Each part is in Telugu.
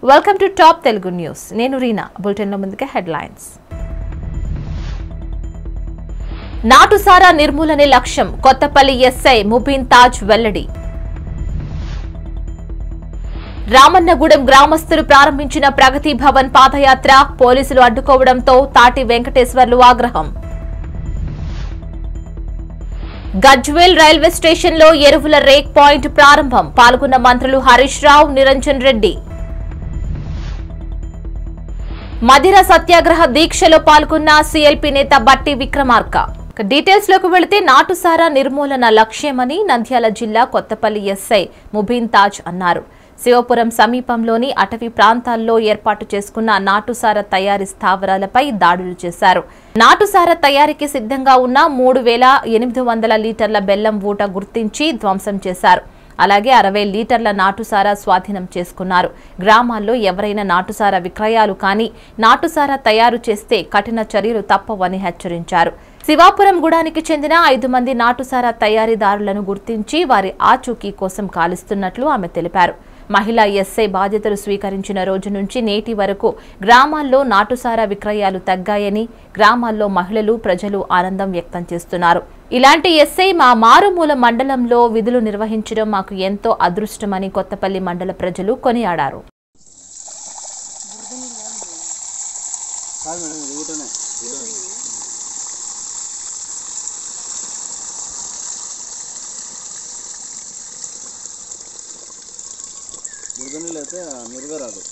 Welcome to top Telugu news నేను రీనా బులెటిన్లో ముందుగా హెడ్లైన్స్ నాటుసారా నిర్మూలనే లక్ష్యం కొత్తపల్లి ఎస్ఐ ముబీన్ తాజ్ వెల్లడి రామన్నగూడెం గ్రామస్తులు ప్రారంభించిన ప్రగతి భవన్ పాదయాత్ర పోలీసులు అడ్డుకోవడంతో తాటి వెంకటేశ్వర్లు ఆగ్రహం గజ్వేల్ రైల్వే స్టేషన్లో ఎరువుల రేక్ పాయింట్ ప్రారంభం పాల్గొన్న మంత్రులు హరీష్ రావు నిరంజన్ రెడ్డి మదిర సత్యాగ్రహ దీక్షలో పాల్గొన్న సీఎల్పీ నేత బట్టి విక్రమార్క ఇక డీటెయిల్స్ లోకి వెళితే నాటుసారా నిర్మూలన లక్ష్యమని నంద్యాల జిల్లా కొత్తపల్లి ఎస్ఐ ముబీన్ తాజ్ అన్నారు శివపురం సమీపంలోని అటవీ ప్రాంతాల్లో ఏర్పాటు చేసుకున్న నాటుసార తయారీ స్థావరాలపై దాడులు చేశారు నాటుసార తయారీకి సిద్ధంగా ఉన్న మూడు వేల ఎనిమిది వందల లీటర్ల బెల్లం ఊట గుర్తించి ధ్వంసం చేశారు అలాగే అరవై లీటర్ల నాటుసారా స్వాధీనం చేసుకున్నారు గ్రామాల్లో ఎవరైనా నాటుసారా విక్రయాలు కానీ నాటుసారా తయారు చేస్తే కఠిన చర్యలు తప్పవని హెచ్చరించారు శివాపురం గూడానికి చెందిన ఐదు మంది నాటుసారా తయారీదారులను గుర్తించి వారి ఆచూకీ కోసం కాలుస్తున్నట్లు ఆమె తెలిపారు మహిళా ఎస్ఐ బాధ్యతలు స్వీకరించిన రోజు నుంచి నేటి వరకు గ్రామాల్లో నాటుసారా విక్రయాలు తగ్గాయని గ్రామాల్లో మహిళలు ప్రజలు ఆనందం వ్యక్తం చేస్తున్నారు ఇలాంటి ఎస్ఐ మా మారుమూల మండలంలో విధులు నిర్వహించడం మాకు ఎంతో అదృష్టమని కొత్తపల్లి మండల ప్రజలు కొనియాడారు కాదు మేడం ఇది ఊటనే బురద నీళ్ళు అయితే మెరుగా రాదు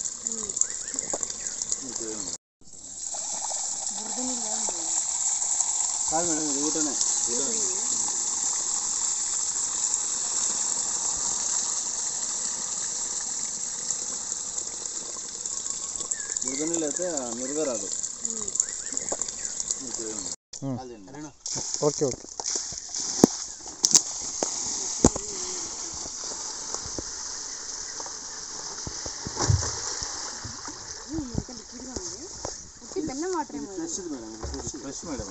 కాదు మేడం ఇది ఊటనే బురద నీళ్ళు అయితే మెరుగా రాదు okay okay fresh madam fresh madam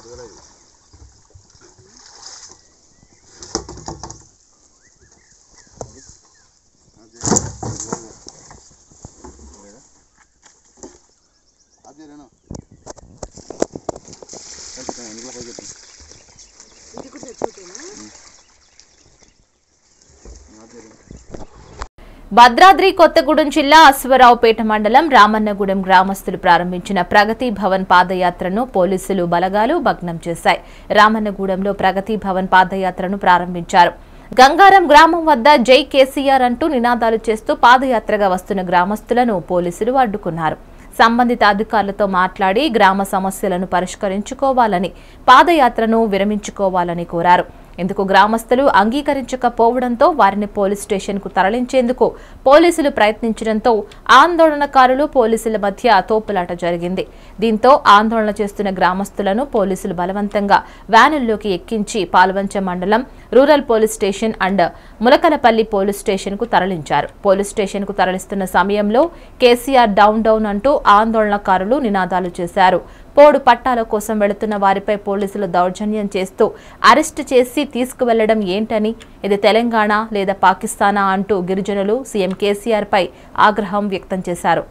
Bhadradri Kothagudem జిల్లా అశ్వరావుపేట మండలం రామన్నగూడెం గ్రామస్తులు ప్రారంభించిన ప్రగతి భవన్ పాదయాత్రను పోలీసులు బలగాలు భగ్నం చేశాయి రామన్నగూడెంలో ప్రగతి భవన్ పాదయాత్రను ప్రారంభించారు గంగారం గ్రామం వద్ద జై కేసీఆర్ అంటూ నినాదాలు చేస్తూ పాదయాత్రగా వస్తున్న గ్రామస్తులను పోలీసులు అడ్డుకున్నారు సంబంధిత అధికారులతో మాట్లాడి గ్రామ సమస్యలను పరిష్కరించుకోవాలని పాదయాత్రను విరమించుకోవాలని కోరారు ఇందుకు గ్రామస్తులు అంగీకరించకపోవడంతో వారిని పోలీస్ స్టేషన్కు తరలించేందుకు పోలీసులు ప్రయత్నించడంతో ఆందోళనకారులు పోలీసుల మధ్య తోపులాట జరిగింది దీంతో ఆందోళన చేస్తున్న గ్రామస్తులను పోలీసులు బలవంతంగా వ్యానుల్లోకి ఎక్కించి పాల్వంచ మండలం rural police station and Mulakalapalli police స్టేషన్కు తరలించారు పోలీస్ స్టేషన్కు తరలిస్తున్న సమయంలో కేసీఆర్ డౌన్ డౌన్ అంటూ ఆందోళనకారులు నినాదాలు చేశారు పోడు పట్టాల కోసం వెళుతున్న వారిపై పోలీసులు దౌర్జన్యం చేస్తూ అరెస్టు చేసి తీసుకువెళ్లడం ఏంటని ఇది తెలంగాణ లేదా పాకిస్తానా అంటూ గిరిజనులు సీఎం కేసీఆర్ పై ఆగ్రహం వ్యక్తం చేశారు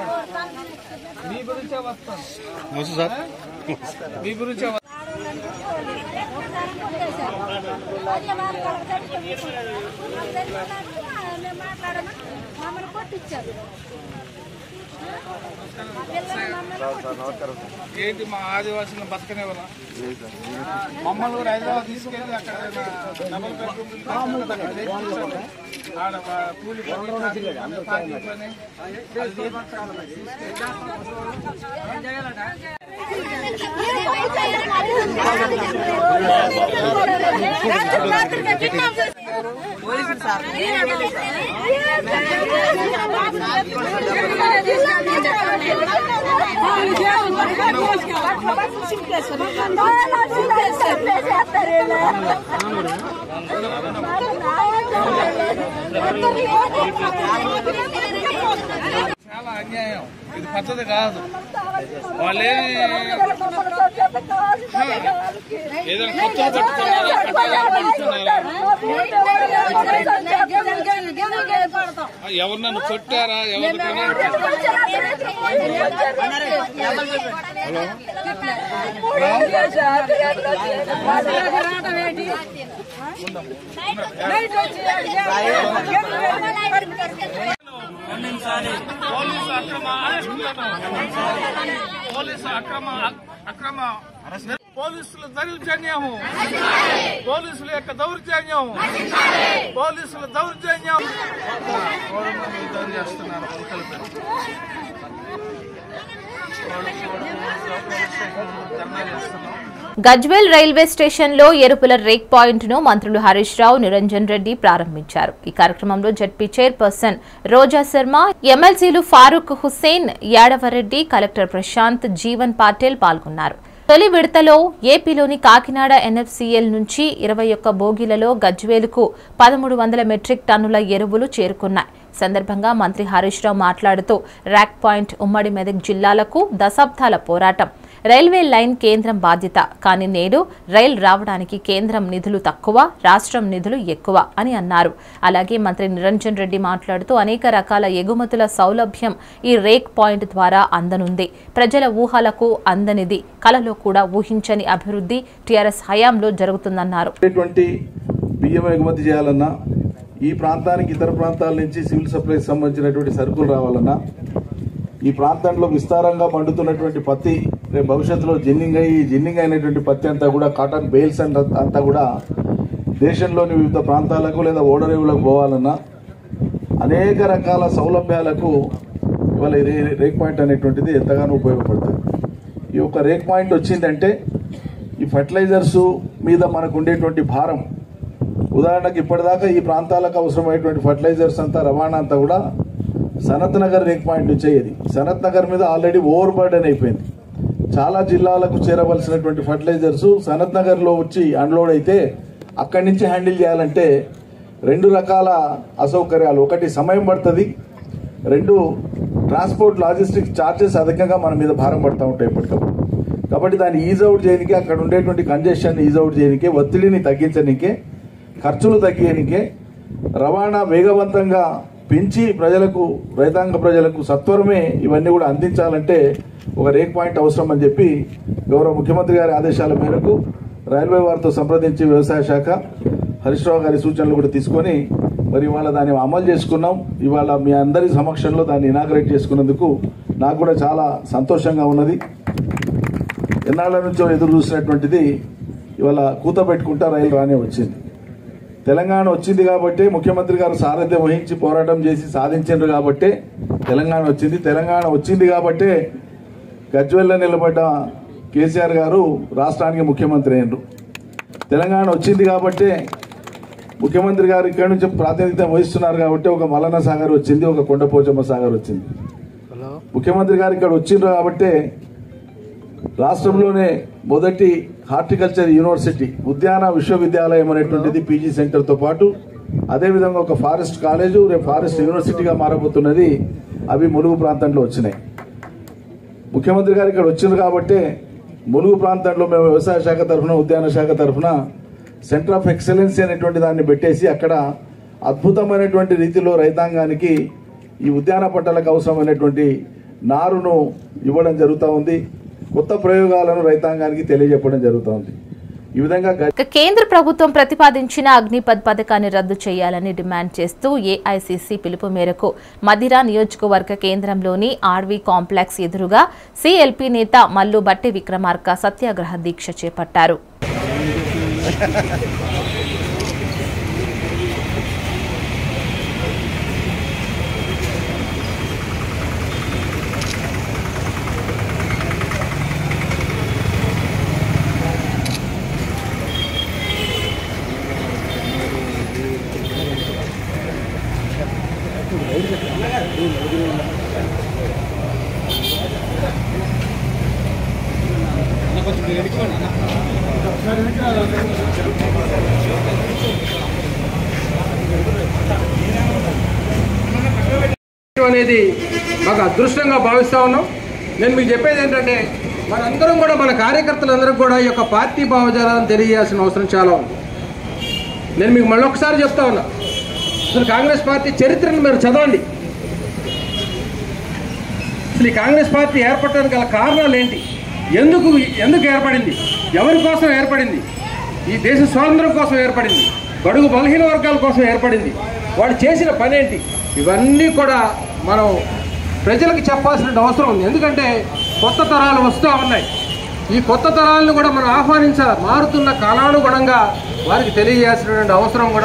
మమ్మల్ని కొట్టించారు ఏంటి మా ఆదివాసులను బతకనివ్వరా మమ్మల్ని కూడా హైదరాబాద్ తీసుకెళ్ళి అక్కడ డబల్ బెడ్రూమ్ ఆడ వా- కూలి పని, తాపీ పని, తాపీ పని. అది చాలా అన్యాయం ఇది పద్ధతి కాదు వాళ్ళే ఏదైనా కొత్తలు పట్టుకున్నారా కట్టాలని పట్టుకున్నారా ఎవరు నన్ను కొట్టారా ఎవరు పోలీసు అక్రమ అరెస్టులను పోలీసు అక్రమ అక్రమ పోలీసుల దౌర్జన్యము పోలీసుల యొక్క దౌర్జన్యం పోలీసుల దౌర్జన్యం యుద్ధం చేస్తున్నారు ధర్నా చేస్తున్నాం గజ్వేల్ రైల్వే స్టేషన్లో ఎరుపుల రేక్ పాయింట్ ను మంత్రులు హరీష్ రావు నిరంజన్ రెడ్డి ప్రారంభించారు ఈ కార్యక్రమంలో జడ్పీ చైర్పర్సన్ రోజా శర్మ ఎమ్మెల్సీలు ఫారూక్ హుస్సేన్ యాడవరెడ్డి కలెక్టర్ ప్రశాంత్ జీవన్ పాటిల్ పాల్గొన్నారు తొలి విడతలో ఏపీలోని కాకినాడ ఎన్ఎఫ్సీఎల్ నుంచి ఇరవై ఒక్క బోగీలలో గజ్వేలుకు పదమూడు వందల మెట్రిక్ టన్నుల ఎరువులు చేరుకున్నాయి సందర్భంగా మంత్రి హరీష్ రావు మాట్లాడుతూ ర్యాక్ పాయింట్ ఉమ్మడి మెదక్ జిల్లాలకు దశాబ్దాల పోరాటం రైల్వే లైన్ కేంద్రం బాధ్యత కానీ నేడు రైల్ రావడానికి కేంద్రం నిధులు తక్కువ రాష్ట్రం నిధులు ఎక్కువ అని అన్నారు అలాగే మంత్రి నిరంజన్ రెడ్డి మాట్లాడుతూ అనేక రకాల ఎగుమతుల సౌలభ్యం ఈ రేక్ పాయింట్ ద్వారా అందనుంది ప్రజల ఊహలకు అందనిది కలలో కూడా ఊహించని అభివృద్ధి టీఆర్ఎస్ హయాంలో జరుగుతుందన్నారు ఉండేటువంటి బియ్యం ఎగుమతి చేయాలన్నా ఈ ప్రాంతానికి ఇతర ప్రాంతాల నుంచి సివిల్ సప్లైస్ సంబంధించినటువంటి సరుకులు రావాలన్నా ఈ ప్రాంతంలో విస్తారంగా పండుతున్నటువంటి పత్తి రేపు భవిష్యత్తులో జిన్నింగ్ అయ్యి జిన్నింగ్ అయినటువంటి పత్తి అంతా కూడా కాటన్ బెయిల్స్ అంత అంతా కూడా దేశంలోని వివిధ ప్రాంతాలకు లేదా ఓడరేవులకు పోవాలన్నా అనేక రకాల సౌలభ్యాలకు ఇవాళ ఈ రే- రేక్ పాయింట్ అనేటువంటిది ఎంతగానో ఉపయోగపడుతుంది ఈ యొక్క రేక్ పాయింట్ వచ్చిందంటే ఈ ఫర్టిలైజర్స్ మీద మనకు ఉండేటువంటి భారం ఉదాహరణకు ఇప్పటిదాకా ఈ ప్రాంతాలకు అవసరమైనటువంటి ఫర్టిలైజర్స్ అంతా రవాణా అంతా కూడా సనత్ నగర్ రేక్ పాయింట్ నుంచి అయ్యేది సనత్ నగర్ మీద ఆల్రెడీ ఓవర్ బర్డెన్ అయిపోయింది చాలా జిల్లాలకు చేరవలసినటువంటి ఫర్టిలైజర్స్ సనత్ నగర్లో వచ్చి అన్లోడ్ అయితే అక్కడి నుంచి హ్యాండిల్ చేయాలంటే రెండు రకాల అసౌకర్యాలు ఒకటి సమయం పడుతుంది రెండు ట్రాన్స్పోర్ట్ లాజిస్టిక్స్ ఛార్జెస్ అధికంగా మన మీద భారం పడుతూ ఉంటాయి ఎప్పటికప్పుడు కాబట్టి దాన్ని ఈజ్ అవుట్ చేయనికే అక్కడ ఉండేటువంటి కంజెషన్ ఈజ్ అవుట్ చేయనికే ఒత్తిడిని తగ్గించనికే ఖర్చులు తగ్గించనికే రవాణా వేగవంతంగా పెంచి ప్రజలకు రైతాంగ ప్రజలకు సత్వరమే ఇవన్నీ కూడా అందించాలంటే ఒక రేక్ పాయింట్ అవసరం అని చెప్పి గౌరవ ముఖ్యమంత్రి గారి ఆదేశాల మేరకు రైల్వే వారితో సంప్రదించి వ్యవసాయ శాఖ హరీష్ రావు గారి సూచనలు కూడా తీసుకొని మరి ఇవాళ దాన్ని అమలు చేసుకున్నాం ఇవాళ మీ అందరి సమక్షంలో దాన్ని ఇనాగ్రేట్ చేసుకున్నందుకు నాకు కూడా చాలా సంతోషంగా ఉన్నది ఎన్నాళ్ళ నుంచో ఎదురు చూసినటువంటిది ఇవాళ కూత పెట్టుకుంటా రైలు రానే వచ్చింది తెలంగాణ వచ్చింది కాబట్టి ముఖ్యమంత్రి గారు సారథ్యం వహించి పోరాటం చేసి సాధించారు కాబట్టే తెలంగాణ వచ్చింది తెలంగాణ వచ్చింది కాబట్టే గజ్వెల్లో నిలబడ్డ కేసీఆర్ గారు రాష్ట్రానికి ముఖ్యమంత్రి అయినరు తెలంగాణ వచ్చింది కాబట్టే ముఖ్యమంత్రి గారు ఇక్కడి నుంచి ప్రాతినిధ్యం వహిస్తున్నారు కాబట్టి ఒక మలన సాగర్ వచ్చింది ఒక కొండపోచమ్మ సాగర్ వచ్చింది ముఖ్యమంత్రి గారు ఇక్కడ వచ్చిండ్రు కాబట్టే రాష్ట్రంలోనే మొదటి హార్టికల్చర్ యూనివర్సిటీ ఉద్యాన విశ్వవిద్యాలయం అనేటువంటిది పీజీ సెంటర్తో పాటు అదేవిధంగా ఒక ఫారెస్ట్ కాలేజు రేపు ఫారెస్ట్ యూనివర్సిటీగా మారబోతున్నది అవి ములుగు ప్రాంతంలో వచ్చినాయి ముఖ్యమంత్రి గారు ఇక్కడ వచ్చింది కాబట్టే ములుగు ప్రాంతంలో మేము వ్యవసాయ శాఖ తరఫున ఉద్యాన శాఖ తరఫున సెంటర్ ఆఫ్ ఎక్సలెన్సీ అనేటువంటి దాన్ని పెట్టేసి అక్కడ అద్భుతమైనటువంటి రీతిలో రైతాంగానికి ఈ ఉద్యాన పంటలకు అవసరమైనటువంటి నారును ఇవ్వడం జరుగుతూ ఉంది కొత్త ప్రయోగాలను రైతాంగానికి తెలియజెప్పడం జరుగుతూ ఉంది ఈ విధంగా గ- ఇక కేంద్ర ప్రభుత్వం ప్రతిపాదించిన అగ్నిపథ్ పథకాన్ని రద్దు చేయాలని డిమాండ్ చేస్తూ ఏఐసీసీ పిలుపు మేరకు మదిరా నియోజకవర్గ కేంద్రంలోని ఆర్వీ కాంప్లెక్స్ ఎదురుగా సిఎల్పి నేత మల్లు బట్టి విక్రమార్క సత్యాగ్రహ దీక్ష చేపట్టారు అనేది మాకు అదృష్టంగా భావిస్తా ఉన్నాం నేను మీకు చెప్పేది ఏంటంటే మనందరం కూడా మన కార్యకర్తలందరం కూడా ఈ యొక్క పార్టీ భావజాలను తెలియజేయాల్సిన అవసరం చాలా ఉంది నేను మీకు మళ్ళొకసారి చెప్తా ఉన్నా అసలు కాంగ్రెస్ పార్టీ చరిత్రను మీరు చదవండి అసలు ఈ కాంగ్రెస్ పార్టీ ఏర్పడడానికి గల కారణాలు ఏంటి ఎందుకు ఎందుకు ఏర్పడింది ఎవరి కోసం ఏర్పడింది ఈ దేశ స్వాతంత్రం కోసం ఏర్పడింది బడుగు బలహీన వర్గాల కోసం ఏర్పడింది వాళ్ళు చేసిన పని ఏంటి ఇవన్నీ కూడా మనం ప్రజలకు చెప్పాల్సిన అవసరం ఉంది ఎందుకంటే కొత్త తరాలు వస్తూ ఉన్నాయి ఈ కొత్త తరాలను కూడా మనం ఆహ్వానించాలి మారుతున్న కాలానుగుణంగా వారికి తెలియజేయాల్సినటువంటి అవసరం కూడా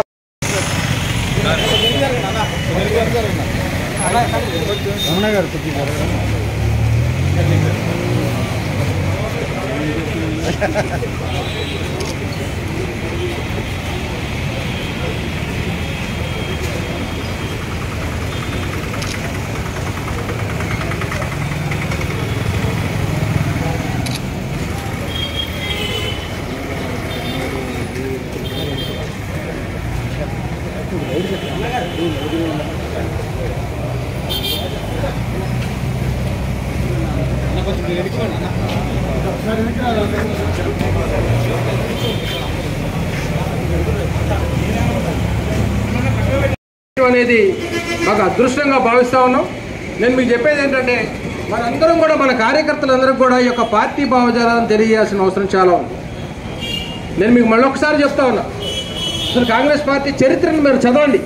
అనేది మాకు అదృష్టంగా భావిస్తా ఉన్నాం నేను మీకు చెప్పేది ఏంటంటే మనందరం కూడా మన కార్యకర్తలందరం కూడా ఈ యొక్క పార్టీ భావజాలను తెలియజేయాల్సిన అవసరం చాలా ఉంది నేను మీకు మళ్ళీ ఒకసారి చెప్తా ఉన్నా అసలు కాంగ్రెస్ పార్టీ చరిత్రను మీరు చదవండి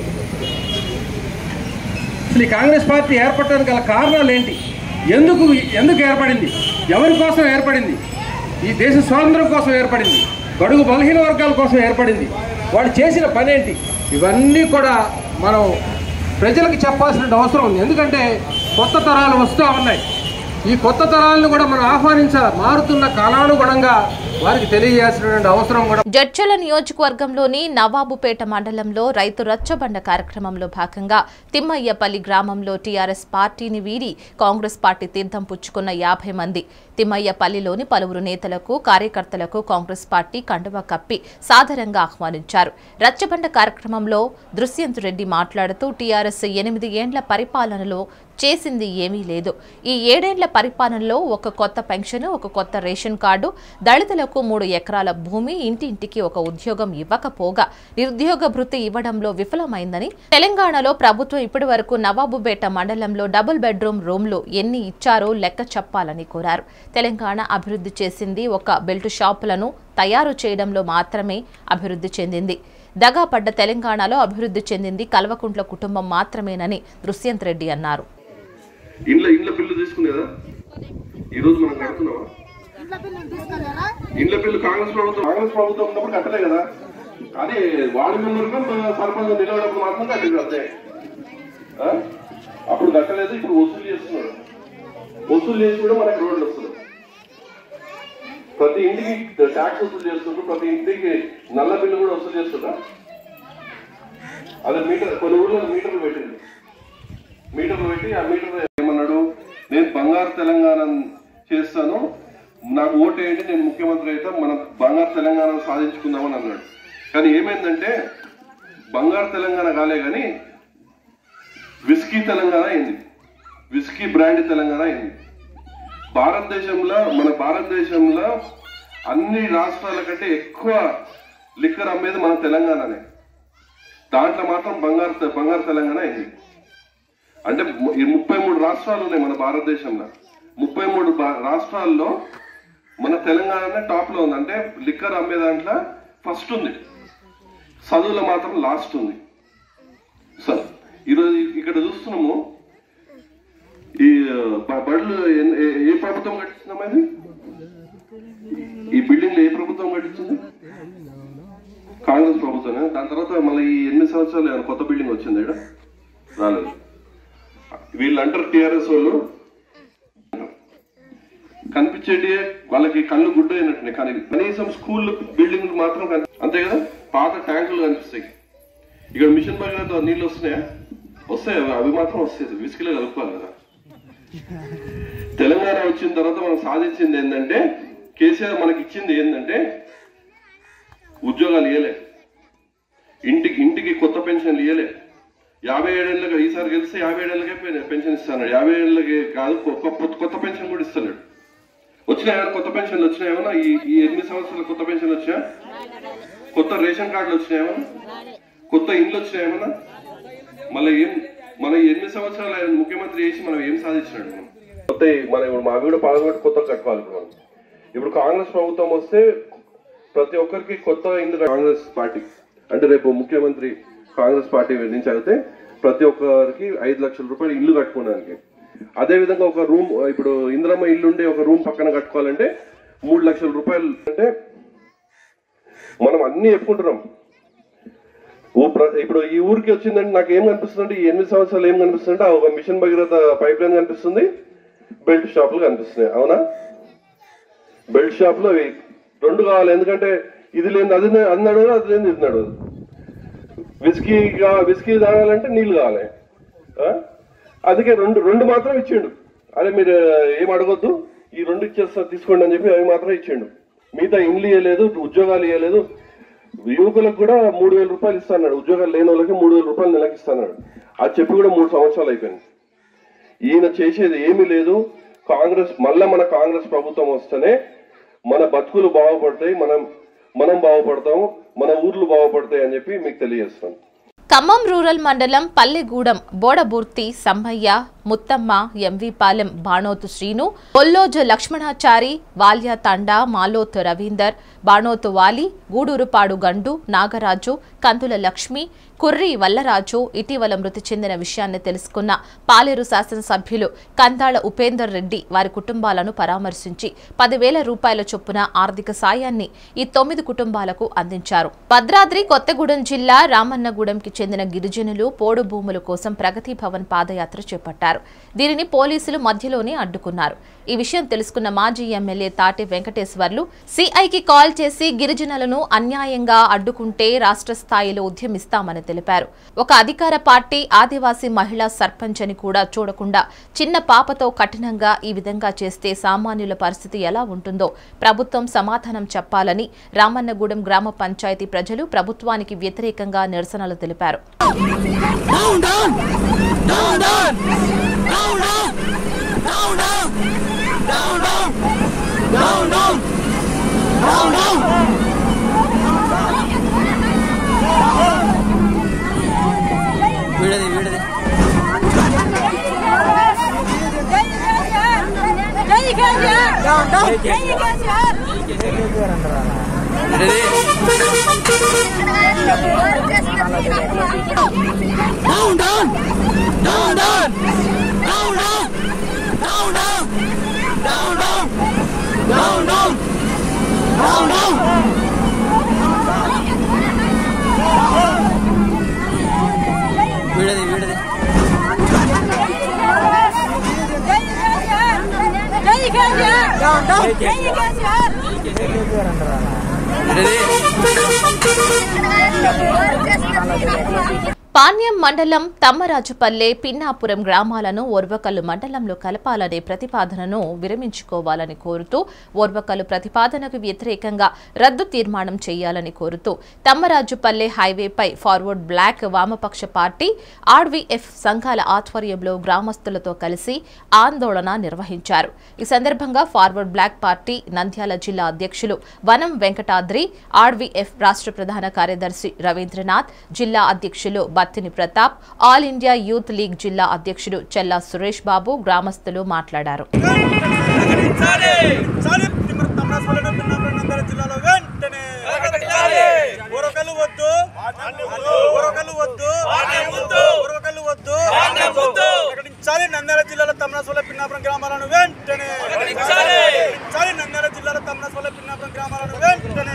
అసలు ఈ కాంగ్రెస్ పార్టీ ఏర్పడడానికి గల కారణాలు ఏంటి ఎందుకు ఎందుకు ఏర్పడింది ఎవరి కోసం ఏర్పడింది ఈ దేశ స్వాతంత్రం కోసం ఏర్పడింది బడుగు బలహీన వర్గాల కోసం ఏర్పడింది వాళ్ళు చేసిన పని ఏంటి ఇవన్నీ కూడా మనం ప్రజలకు చెప్పాల్సిన అవసరం ఉంది ఎందుకంటే కొత్త తరాలు వస్తూ ఉన్నాయి ఈ కొత్త తరాలను కూడా మనం ఆహ్వానించాలి మారుతున్న కాలానుగుణంగా వారికి తెలియజేయాల్సినటువంటి అవసరం కూడా జడ్చల నియోజకవర్గంలోని నవాబుపేట మండలంలో రైతు రచ్చబండ కార్యక్రమంలో భాగంగా తిమ్మయ్యపల్లి గ్రామంలో టీఆర్ఎస్ పార్టీని వీడి కాంగ్రెస్ పార్టీ తీర్థం పుచ్చుకున్న యాభై మంది తిమ్మయ్యపల్లిలోని పలువురు నేతలకు కార్యకర్తలకు కాంగ్రెస్ పార్టీ కండువా కప్పి సాదరంగా ఆహ్వానించారు రచ్చబండ కార్యక్రమంలో దృశ్యంత్ రెడ్డి మాట్లాడుతూ టీఆర్ఎస్ ఎనిమిది ఏండ్ల పరిపాలనలో చేసింది ఏమీ లేదు ఈ ఏడేండ్ల పరిపాలనలో ఒక కొత్త పెన్షన్ ఒక కొత్త రేషన్ కార్డు దళితులకు మూడు ఎకరాల భూమి ఇంటింటికి ఒక ఉద్యోగం ఇవ్వకపోగా నిరుద్యోగ భృతి ఇవ్వడంలో విఫలమైందని తెలంగాణలో ప్రభుత్వం ఇప్పటి వరకు నవాబుపేట మండలంలో డబుల్ బెడ్రూమ్ రూమ్లు ఎన్ని ఇచ్చారో లెక్క చెప్పాలని కోరారు తెలంగాణ అభివృద్ధి చేసింది ఒక బెల్ట్ షాపులను తయారు చేయడంలో మాత్రమే అభివృద్ధి చెందింది దగాపడ్డ తెలంగాణలో అభివృద్ధి చెందింది కల్వకుంట్ల కుటుంబం మాత్రమేనని దృశ్యంత్ రెడ్డి అన్నారు ఇండ్ల ఇండ్ల బిల్లు తీసుకుంది కదా ఈ రోజు మనం కడుతున్నావా ఇంట్లో పిల్లలు తీసుకోలేరా ఇండ్ల బిల్లు కాంగ్రెస్ ప్రభుత్వం కాంగ్రెస్ ప్రభుత్వం ఉన్నప్పుడు కట్టలే కదా కానీ వార్డు మెంబర్గా సర్పంచ్ నిలబడినప్పుడు మాత్రం కట్టింది అంతే ఆ? అప్పుడు కట్టలేదు ఇప్పుడు వసూలు చేస్తున్నాడు వసూలు చేసి కూడా మనకి రోడ్లు వస్తున్నాయి ప్రతి ఇంటికి ట్యాక్స్ వసూలు చేస్తుండ్రు ప్రతి ఇంటికి నల్ల బిల్లు కూడా వసూలు చేస్తుంటా అదే మీటర్ కొన్ని ఊర్లో మీటర్లు పెట్టింది మీటర్లు పెట్టి ఆ మీటర్ ఏమన్నాడు నేను బంగారు తెలంగాణ చేస్తాను నాకు ఓటు వేయండి నేను ముఖ్యమంత్రి అయితే మన బంగారు తెలంగాణ సాధించుకుందామని అన్నాడు కానీ ఏమైందంటే బంగారు తెలంగాణ కాలే కానీ విస్కీ తెలంగాణ అయింది విస్కీ బ్రాండ్ తెలంగాణ అయింది భారతదేశంలో మన భారతదేశంలో అన్ని రాష్ట్రాల కంటే ఎక్కువ లిక్కర్ అమ్మేది మన తెలంగాణనే దాంట్లో మాత్రం బంగారు తె- బంగారు తెలంగాణ అయింది అంటే ము- ఈ ముప్పై మూడు రాష్ట్రాలు ఉన్నాయి మన భారతదేశంలో ముప్పై మూడు బా- రాష్ట్రాల్లో మన తెలంగాణనే టాప్ లో ఉంది అంటే లిక్కర్ అమ్మే దాంట్లో ఫస్ట్ ఉంది చదువులో మాత్రం లాస్ట్ ఉంది సార్ ఈరోజు ఇక్కడ చూస్తున్నాము ఈ బ- బడులు ఎన్- ఏ- ఏ ప్రభుత్వం కట్టించిందమ్మా ఇది ఈ బిల్డింగ్లు ఏ ప్రభుత్వం కట్టించింది కాంగ్రెస్ ప్రభుత్వమే దాని తర్వాత మళ్ళీ ఈ ఎనిమిది సంవత్సరాలు ఏమైనా కొత్త బిల్డింగ్ వచ్చింది ఇక్కడ రాలేదు వీళ్ళు అంటారు టిఆర్ఎస్ వాళ్ళు కనిపించేటి వాళ్ళకి కళ్ళు గుడ్డ అయినట్టునే కానీ కనీసం స్కూల్ బిల్డింగ్ మాత్రం కని- అంతే కదా పాత ట్యాంకులు కనిపిస్తాయి ఇక్కడ మిషన్ భగీరథ నీళ్ళు వస్తున్నాయా వస్తాయి అవి- అవి మాత్రం వస్తాయి విసికిలో కలుపుకోవాలి కదా తెలంగాణ వచ్చిన తర్వాత మనం సాధించింది ఏంటంటే కేసీఆర్ మనకి ఇచ్చింది ఏంటంటే ఉద్యోగాలు ఇవ్వలే ఇంటికి ఇంటికి కొత్త పెన్షన్లు ఇవ్వలే యాభై ఏడేళ్ళకి ఈసారి గెలిస్తే యాభై ఏడేళ్ళకే పె- పెన్షన్ ఇస్తాడు యాభై ఏళ్ళకి కాదు కొ- కొ- కొత్త పెన్షన్ కూడా ఇస్తున్నాడు వచ్చినాయా కొత్త పెన్షన్లు వచ్చినాయేమన్నా ఈ ఈ ఎనిమిది సంవత్సరాల కొత్త పెన్షన్లు వచ్చాయా కొత్త రేషన్ కార్డులు వచ్చినాయేమన్నా కొత్త ఇండ్లు వచ్చినాయి ఏమన్నా మళ్ళీ ఏం మన ఎన్ని సంవత్సరాలు ఆయన ముఖ్యమంత్రి చేసి మనం ఏం సాధించినాడు మనం కొత్త మన ఇప్పుడు మావి కూడా పాల్గొట్టి కొత్త కట్టుకోవాలి ఇప్పుడు మనం ఇప్పుడు కాంగ్రెస్ ప్రభుత్వం వస్తే ప్రతి ఒక్కరికి కొత్త ఇండ్లు కాంగ్రెస్ పార్టీ అంటే రేపు ముఖ్యమంత్రి కాంగ్రెస్ పార్టీ నుంచి అయితే ప్రతి ఒక్కరికి ఐదు లక్షల రూపాయలు ఇల్లు కట్టుకోవడానికి అదే విధంగా ఒక రూమ్ ఇప్పుడు ఇంద్రమ్మ ఇల్లు ఉండే ఒక రూమ్ పక్కన కట్టుకోవాలంటే మూడు లక్షల రూపాయలు అంటే మనం అన్ని చెప్పుకుంటున్నాం ఓ ప్ర- ఇప్పుడు ఈ ఊరికి వచ్చిందంటే నాకు ఏం కనిపిస్తుంది అంటే ఈ ఎనిమిది సంవత్సరాలు ఏం కనిపిస్తుంది అంటే ఒక మిషన్ భగీరథ పైప్ లైన్ కనిపిస్తుంది బెల్ట్ షాపులు కనిపిస్తున్నాయి అవునా బెల్ట్ షాప్ లో అవి రెండు కావాలి ఎందుకంటే ఇది లేని అది నే- అది నడవదు అది లేని ఇది నడవదు విస్కీ కా- విస్కీ తాగాలంటే నీళ్లు కావాలి ఆ? అందుకే రెండు రెండు మాత్రం ఇచ్చిండు అరే మీరు ఏం అడగొద్దు ఈ రెండు ఇచ్చేస్తా తీసుకోండి అని చెప్పి అవి మాత్రం ఇచ్చిండు మిగతా ఇండ్లు ఇవ్వలేదు ఉద్యోగాలు ఇవ్వలేదు యువకులకు కూడా మూడు వేల రూపాయలు ఇస్తాడు ఉద్యోగాలు లేని వాళ్ళకి మూడు వేల రూపాయలు నెలకి ఇస్తాడు అది చెప్పి కూడా మూడు సంవత్సరాలు అయిపోయింది ఈయన చేసేది ఏమీ లేదు కాంగ్రెస్ మళ్ళా మన కాంగ్రెస్ ప్రభుత్వం వస్తేనే మన బతుకులు బాగుపడతాయి మనం మనం బాగుపడతాము మన ఊర్లు బాగుపడతాయి అని చెప్పి మీకు తెలియజేస్తాను ఖమ్మం రూరల్ మండలం పల్లెగూడెం బోడబూర్తి సమ్మయ్య ముత్తమ్మ ఎంవిపాలెం బాణోతు శ్రీను ఒల్లోజు లక్ష్మణాచారి వాల్య తండా మాలోత్ రవీందర్ బాణోతు వాలి గూడూరుపాడు గండు నాగరాజు కందుల లక్ష్మి కుర్రి వల్లరాజు ఇటీవల మృతి చెందిన విషయాన్ని తెలుసుకున్న పాలేరు శాసనసభ్యులు కందాళ ఉపేందర్ రెడ్డి వారి కుటుంబాలను పరామర్శించి పదివేల రూపాయల చొప్పున ఆర్థిక సాయాన్ని ఈ తొమ్మిది కుటుంబాలకు అందించారు భద్రాద్రి కొత్తగూడెం జిల్లా రామన్నగూడెంకి చెందిన గిరిజనులు పోడు భూముల కోసం ప్రగతి భవన్ పాదయాత్ర చేపట్టారు దీనిని పోలీసులు మధ్యలోనే అడ్డుకున్నారు ఈ విషయం తెలుసుకున్న మాజీ ఎమ్మెల్యే తాటి వెంకటేశ్వర్లు సిఐకి కాల్ చేసి గిరిజనులను అన్యాయంగా అడ్డుకుంటే రాష్ట్ర స్థాయిలో ఉద్యమిస్తామని తెలిపారు ఒక అధికార పార్టీ ఆదివాసీ మహిళా సర్పంచ్ అని కూడా చూడకుండా చిన్న పాపతో కఠినంగా ఈ విధంగా చేస్తే సామాన్యుల పరిస్థితి ఎలా ఉంటుందో ప్రభుత్వం సమాధానం చెప్పాలని రామన్నగూడెం గ్రామ పంచాయతీ ప్రజలు ప్రభుత్వానికి వ్యతిరేకంగా నిరసనలు తెలిపారు పాణ్యం మండలం తమ్మరాజుపల్లె పిన్నాపురం గ్రామాలను ఓర్వకల్లు మండలంలో కలపాలనే ప్రతిపాదనను విరమించుకోవాలని కోరుతూ ఓర్వకల్లు ప్రతిపాదనకు వ్యతిరేకంగా రద్దు తీర్మానం చేయాలని కోరుతూ తమ్మరాజుపల్లె హైవేపై ఫార్వర్డ్ బ్లాక్ వామపక్ష పార్టీ ఆర్వీఎఫ్ సంఘాల ఆధ్వర్యంలో గ్రామస్తులతో కలిసి ఆందోళన నిర్వహించారు ఈ సందర్భంగా ఫార్వర్డ్ బ్లాక్ పార్టీ నంద్యాల జిల్లా అధ్యక్షులు వనం వెంకటాద్రి ఆర్వీఎఫ్ రాష్ట్ర ప్రధాన కార్యదర్శి రవీంద్రనాథ్ జిల్లా అధ్యక్షులు Battini Pratap all India youth league జిల్లా అధ్యక్షుడు చెల్లా సురేష్ బాబు గ్రామస్తులు మాట్లాడారు జిల్లాలో వెంటనే ఊరకలు వద్దు ఊరకలు వద్దు ఊరకలు వద్దు ప్రకటించాలి నంద్యాల జిల్లాలో తమనాసుల పిన్నాపురం గ్రామాలను వెంటనే ప్రకటించాలి నంద్యాల జిల్లాలో తమనాసుల పిన్నాపురం గ్రామాలను వెంటనే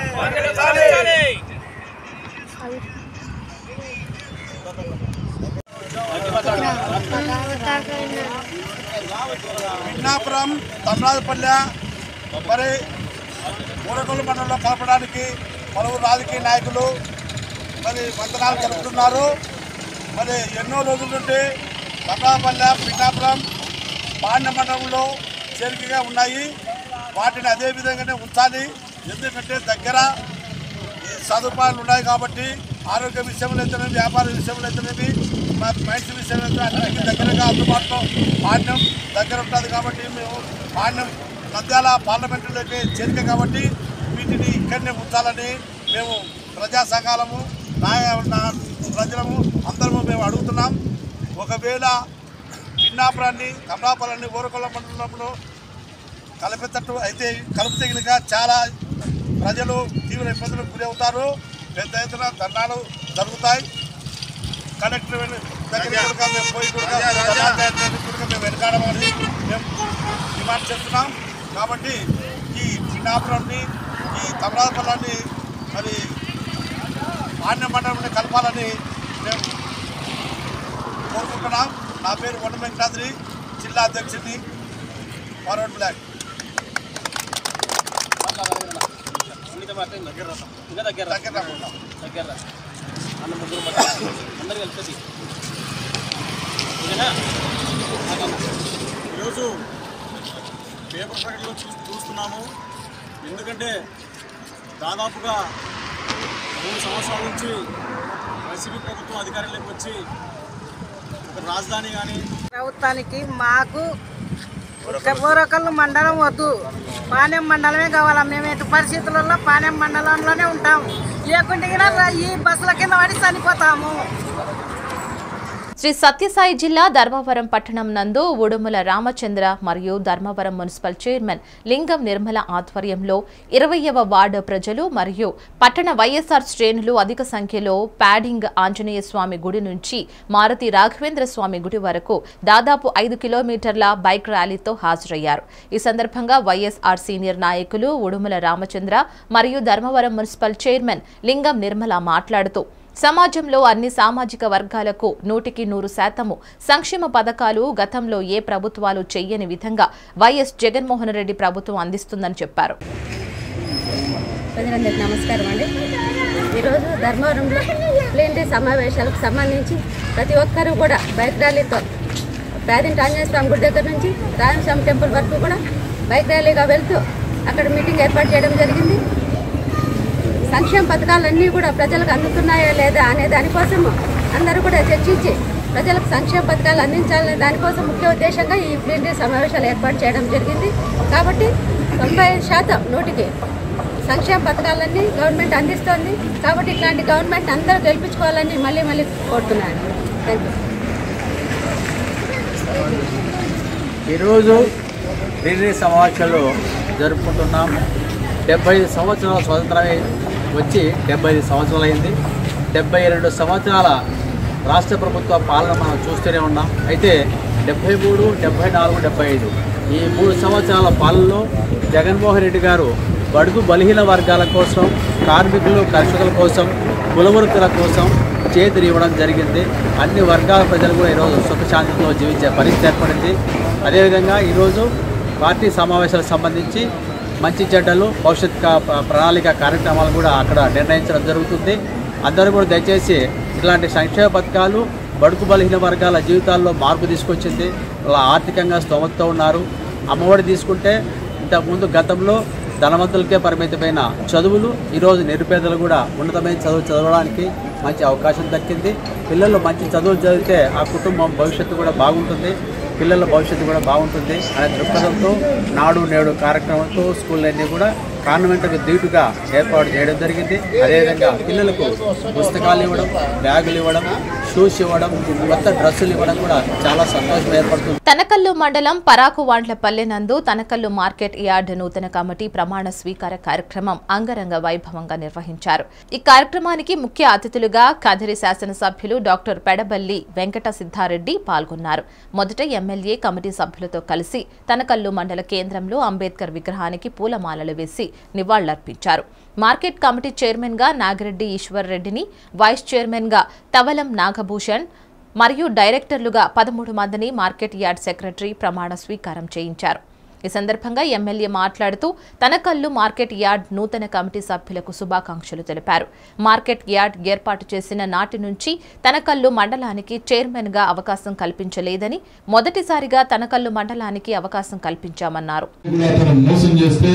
పిన్నాపురం తమరాజపల్లె మరి ఊరకొల్లు మండలంలో కలపడానికి పలువురు రాజకీయ నాయకులు మరి వందనాలు జరుపుతున్నారు మరి ఎన్నో రోజుల నుండి తమరాపల్లె పిన్నాపురం పాండ్య మండలంలో చేరికగా ఉన్నాయి వాటిని అదే విధంగానే ఉంచాలి ఎందుకంటే దగ్గర ఈ సదుపాయాలు ఉన్నాయి కాబట్టి ఆరోగ్య విషయంలో అయితేనేమి వ్యాపార విషయంలో అయితేనేమి మైండ్స్ విషయంలో అయితే అన్నిటికీ దగ్గరగా అందుబాటులో పాండ్యం దగ్గర ఉంటుంది కాబట్టి మేము పాండ్యం నంద్యాల పార్లమెంటులోకి చేరిక కాబట్టి వీటిని ఇక్కడనే ఉంచాలని మేము ప్రజా సంఘాలము నాయ నా ప్రజలము అందరము మేము అడుగుతున్నాం ఒకవేళ పిన్నాపురాన్ని కమలాపురాన్ని ఊరకొల్ల మండలంలో కలిపేటట్టు అయితే కలిపితే కనుక చాలా ప్రజలు తీవ్ర ఇబ్బందులకు గురి అవుతారు పెద్ద ఎత్తున ధర్నాలు జరుగుతాయి కలెక్టర్ వెను- దగ్గర కూడా మేము పోయి కూడా ధర్నాలు చేయడానికి కూడా మేము వెనకాడమని మేము డిమాండ్ చేస్తున్నాం కాబట్టి ఈ చిన్నాపురాన్ని ఈ తమరాపల్లాన్ని మరి మాన్య మండలంలో కలపాలని మేము కోరుకుంటున్నాం నా పేరు వన వెంకటాద్రి జిల్లా అధ్యక్షుడిని ఫార్వర్డ్ బ్లాక్ దగ్గర రాకుండా. ఈరోజు పేపర్ ప్రకటనలో చూ చూస్తున్నాము ఎందుకంటే దాదాపుగా మూడు సంవత్సరాల నుంచి వైసీపీ ప్రభుత్వం అధికారంలోకి వచ్చి ఒక రాజధాని కానీ ప్రభుత్వానికి మాకు ఊరకల్లు మండలం వద్దు పానెం మండలమే కావాలా మేము ఎటు పరిస్థితులలో పానెం మండలంలోనే ఉంటాం లేకుంటే కూడా ఈ బస్సుల కింద పడి చనిపోతాము శ్రీ సత్యసాయి జిల్లా ధర్మవరం పట్టణం నందు ఉడుముల రామచంద్ర మరియు ధర్మవరం మున్సిపల్ చైర్మన్ లింగం నిర్మల ఆధ్వర్యంలో ఇరవయవ వార్డు ప్రజలు మరియు పట్టణ వైఎస్ఆర్ శ్రేణులు అధిక సంఖ్యలో ప్యాడింగ్ ఆంజనేయ స్వామి గుడి నుంచి మారుతి రాఘవేంద్ర స్వామి గుడి వరకు దాదాపు ఐదు కిలోమీటర్ల బైక్ ర్యాలీతో హాజరయ్యారు ఈ సందర్భంగా వైఎస్ఆర్ సీనియర్ నాయకులు ఉడుముల రామచంద్ర మరియు ధర్మవరం మున్సిపల్ చైర్మన్ లింగం నిర్మల మాట్లాడుతూ సమాజంలో అన్ని సామాజిక వర్గాలకు నూటికి నూరు శాతము సంక్షేమ పథకాలు గతంలో ఏ ప్రభుత్వాలు చెయ్యని విధంగా వైఎస్ జగన్మోహన్ రెడ్డి ప్రభుత్వం అందిస్తుందని చెప్పారు ప్రజలందరికీ నమస్కారం అండి ఈరోజు ధర్మవరంలో ప్లేంటీ సమావేశాలకు సంబంధించి ప్రతి ఒక్కరూ కూడా బైక్ ర్యాలీతో పేదింటి ఆంజనేయ స్వామి గుడి దగ్గర నుంచి రాయలస్వామి టెంపుల్ వరకు కూడా బైక్ ర్యాలీగా వెళ్తూ అక్కడ మీటింగ్ ఏర్పాటు చేయడం జరిగింది సంక్షేమ పథకాలన్నీ కూడా ప్రజలకు అందుతున్నాయా లేదా అనే దానికోసం అందరూ కూడా చర్చించి ప్రజలకు సంక్షేమ పథకాలు అందించాలనే దానికోసం ముఖ్య ఉద్దేశంగా ఈ ప్లేంటీ సమావేశాలు ఏర్పాటు చేయడం జరిగింది కాబట్టి తొంభై శాతం నూటికి సంక్షేమ పథకాలన్నీ గవర్నమెంట్ అందిస్తోంది కాబట్టి ఇట్లాంటి గవర్నమెంట్ అందరూ గెలిపించుకోవాలని మళ్ళీ మళ్ళీ కోరుతున్నాను థ్యాంక్ యూ ఈరోజు ఢిల్లీ సమావేశాలు జరుపుకుంటున్నాం డెబ్బై ఐదు సంవత్సరాల స్వతంత్రమే వచ్చి డెబ్బై ఐదు సంవత్సరాలు అయింది డెబ్బై రెండు సంవత్సరాల రాష్ట్ర ప్రభుత్వ పాలన మనం చూస్తూనే ఉన్నాం అయితే డెబ్బై మూడు డెబ్బై నాలుగు డెబ్బై ఐదు ఈ మూడు సంవత్సరాల పాలనలో జగన్మోహన్ రెడ్డి గారు బడుగు బలహీన వర్గాల కోసం కార్మికులు కర్షకుల కోసం కులవృత్తుల కోసం చేతులు ఇవ్వడం జరిగింది అన్ని వర్గాల ప్రజలు కూడా ఈరోజు సుఖశాంతితో జీవించే పరిస్థితి ఏర్పడింది అదేవిధంగా ఈరోజు పార్టీ సమావేశాలకు సంబంధించి మంచి చెడ్డలు భవిష్యత్ కా- ప్ర- ప్రణాళిక కార్యక్రమాలు కూడా అక్కడ నిర్ణయించడం జరుగుతుంది అందరూ కూడా దయచేసి ఇలాంటి సంక్షేమ పథకాలు బడుగు బలహీన వర్గాల జీవితాల్లో మార్పు తీసుకొచ్చింది వాళ్ళ ఆర్థికంగా స్తోమతతో ఉన్నారు అమ్మఒడి తీసుకుంటే ఇంతకుముందు గతంలో ధనవంతులకే పరిమితమైన చదువులు ఈరోజు నిరుపేదలు కూడా ఉన్నతమైన చదువు చదవడానికి మంచి అవకాశం దక్కింది పిల్లలు మంచి చదువులు చదివితే ఆ కుటుంబం భవిష్యత్తు కూడా బాగుంటుంది పిల్లల భవిష్యత్తు కూడా బాగుంటుంది అనే దృక్పథంతో నాడు నేడు కార్యక్రమంతో స్కూళ్ళన్నీ కూడా కాన్వెంట్కు ధీటుగా ఏర్పాటు చేయడం జరిగింది అదేవిధంగా పిల్లలకు పుస్తకాలు ఇవ్వడం బ్యాగులు ఇవ్వడం షూస్ ఇవ్వడం కొత్త డ్రెస్సులు ఇవ్వడం కూడా చాలా సంతోషం ఏర్పడుతుంది తనకల్లు మండలం పరాకువాండ్లపల్లె నందు తనకల్లు మార్కెట్ యార్డ్ నూతన కమిటీ ప్రమాణ స్వీకార కార్యక్రమం అంగరంగ వైభవంగా నిర్వహించారు ఈ కార్యక్రమానికి ముఖ్య అతిథులుగా కదిరి శాసనసభ్యులు డాక్టర్ పెడబల్లి వెంకట సిద్ధారెడ్డి పాల్గొన్నారు మొదట ఎమ్మెల్యే కమిటీ సభ్యులతో కలిసి తనకల్లు మండల కేంద్రంలో అంబేద్కర్ విగ్రహానికి పూలమాలలు వేసి నివాళులర్పించారు మార్కెట్ కమిటీ చైర్మన్ గా నాగిరెడ్డి ఈశ్వర్ రెడ్డిని వైస్ చైర్మన్ గా తవలం నాగభూషణ్ మరియు డైరెక్టర్లుగా పదమూడు మందిని మార్కెట్ యార్డ్ సెక్రటరీ ప్రమాణ స్వీకారం చేయించారు ఈ సందర్భంగా ఎమ్మెల్యే మాట్లాడుతూ తనకల్లు మార్కెట్ యార్డ్ నూతన కమిటీ సభ్యులకు శుభాకాంక్షలు తెలిపారు మార్కెట్ యార్డ్ ఏర్పాటు చేసిన నాటి నుంచి తనకల్లు మండలానికి చైర్మన్ గా అవకాశం కల్పించలేదని మొదటిసారిగా తనకల్లు మండలానికి అవకాశం కల్పించామన్నారు కూడా అతను మోసం చేస్తే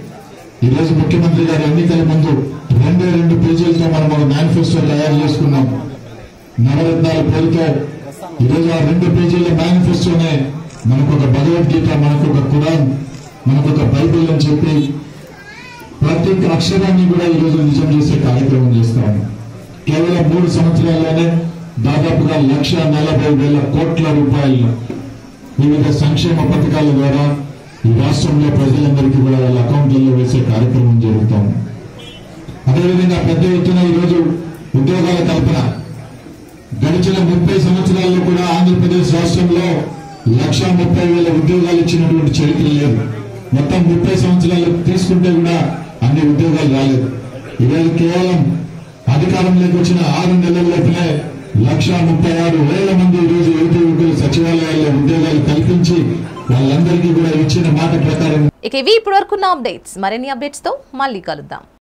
ఈ రోజు ముఖ్యమంత్రి గారు ఎన్నికల ముందు రెండే రెండు పేజీలతో మనం ఒక మేనిఫెస్టో తయారు చేసుకున్నాం నవరత్నాల పేరుతో ఈ రోజు ఆ రెండు పేజీల మేనిఫెస్టోనే మనకు ఒక భగవద్గీత మనకు ఒక ఖురాన్ మనకు ఒక బైబిల్ అని చెప్పి ప్రతి ఒక్క అక్షరాన్ని కూడా ఈ రోజు నిజం చేసే కార్యక్రమం చేస్తా ఉన్నాం కేవలం మూడు సంవత్సరాల్లోనే దాదాపుగా లక్ష నలభై వేల కోట్ల రూపాయలు వివిధ సంక్షేమ పథకాల ద్వారా ఈ రాష్ట్రంలో ప్రజలందరికీ కూడా వాళ్ళ అకౌంట్లలో వేసే కార్యక్రమం జరుగుతోంది అదేవిధంగా పెద్ద ఎత్తున ఈరోజు ఉద్యోగాల కల్పన గడిచిన ముప్పై సంవత్సరాల్లో కూడా ఆంధ్రప్రదేశ్ రాష్ట్రంలో లక్ష ముప్పై వేల ఉద్యోగాలు ఇచ్చినటువంటి చరిత్ర లేదు మొత్తం ముప్పై సంవత్సరాలు తీసుకుంటే కూడా అన్ని ఉద్యోగాలు రాలేదు ఈవేళ కేవలం అధికారంలోకి వచ్చిన ఆరు నెలల లోపలే లక్ష ముప్పై ఆరు వేల మంది ఈరోజు యువత యువకులు సచివాలయాల్లో ఉద్యోగాలు కల్పించి వాళ్ళందరికీ కూడా ఇచ్చిన మాట ప్రకారం ఇక ఇవి ఇప్పటివరకున్న అప్డేట్స్ మరిన్ని అప్డేట్స్ తో మళ్ళీ కలుద్దాం